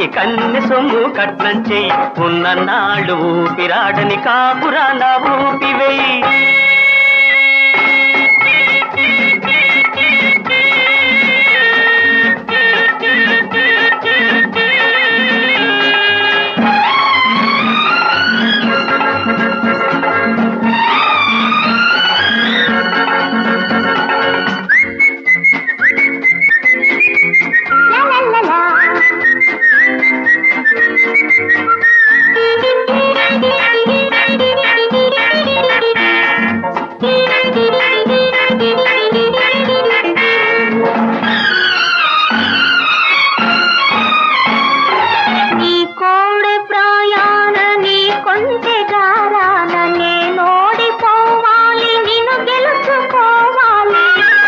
కన్నె సొమ్ము కట్నం చెయ్యి ఉన్నన్నాళ్ళు ఊపిరాడని కాపురాన ఊపివేయి La la la la. నీ కోడె ప్రాయాణ నీ కొంచె గారాన నేనోడిపోవాలి నిన్ను గెలుచుకోవాలి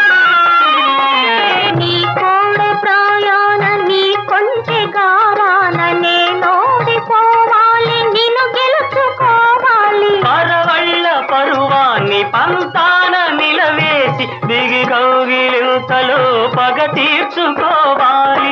నీ కోడె ప్రాయాణ నీ కొంచె గారాన నేనోడిపోవాలి నిన్ను గెలుచుకోవాలి పరవళ్ళ పరువాన్ని పంతాన నిలవేసి దిగి కౌగిలింతలో పగ తీర్చుకోవాలి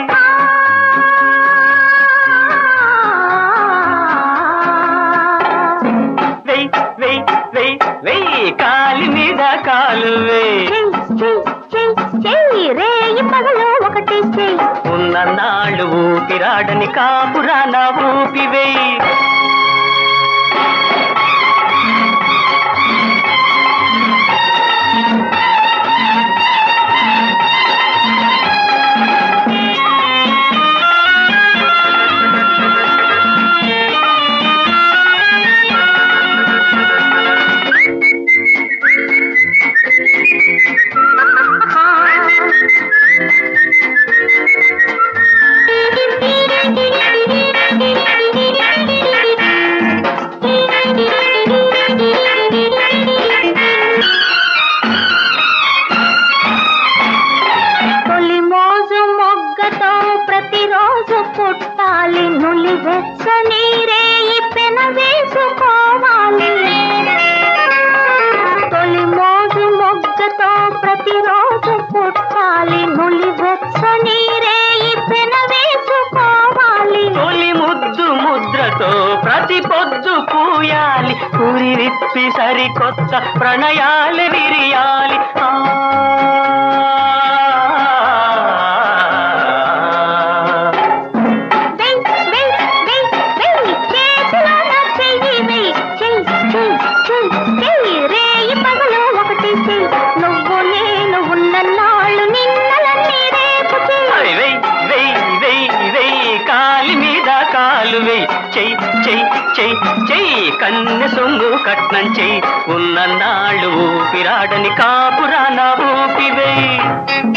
వెయ్ వెయ్ వెయ్ వెయ్ కాలి మీద కాలు వెయ్ చెయ్ చెయ్ చెయ్ చెయ్ రేయి పగలు ఒకటి చెయ్ ఉన్నన్నాళ్ళు ఊపిరాడని కాపురాన ఊపివేయి తొలి మోజు మొగ్గతో ప్రతిరోజు పుట్టాలి నులి వెచ్చని రేయి పెన వేసుకోవాలి తొలి మోజు మొగ్గతో ప్రతిరోజు పుట్టాలి నులి వెచ్చని రేయి పెన వేసుకోవాలి తొలి ముద్దు ముద్రతో ప్రతి పొద్దు పూయాలి పురి విప్పి సరికొత్త ప్రణయాలు విరియాలి ఆ. వెయ్ వెయ్ వెయ్ వెయ్ చేతిలోన చెయ్యి వెయ్ చెయ్ చెయ్ చెయ్ చెయ్ రేయి పగలు ఒకటి చెయ్ నువ్వు నేను ఉన్న నాళ్ళు నిన్నలన్నీ రేపు చెయ్ వెయ్ వెయ్ వెయ్ వెయ్ కాలి మీద కాలు వెయ్ చెయ్ చెయ్ చెయ్ చెయ్ కన్నె సొమ్ము కట్నం చెయ్ ఉన్నన్నాళ్ళు ఊపిరాడని కాపురాన ఊపివేయి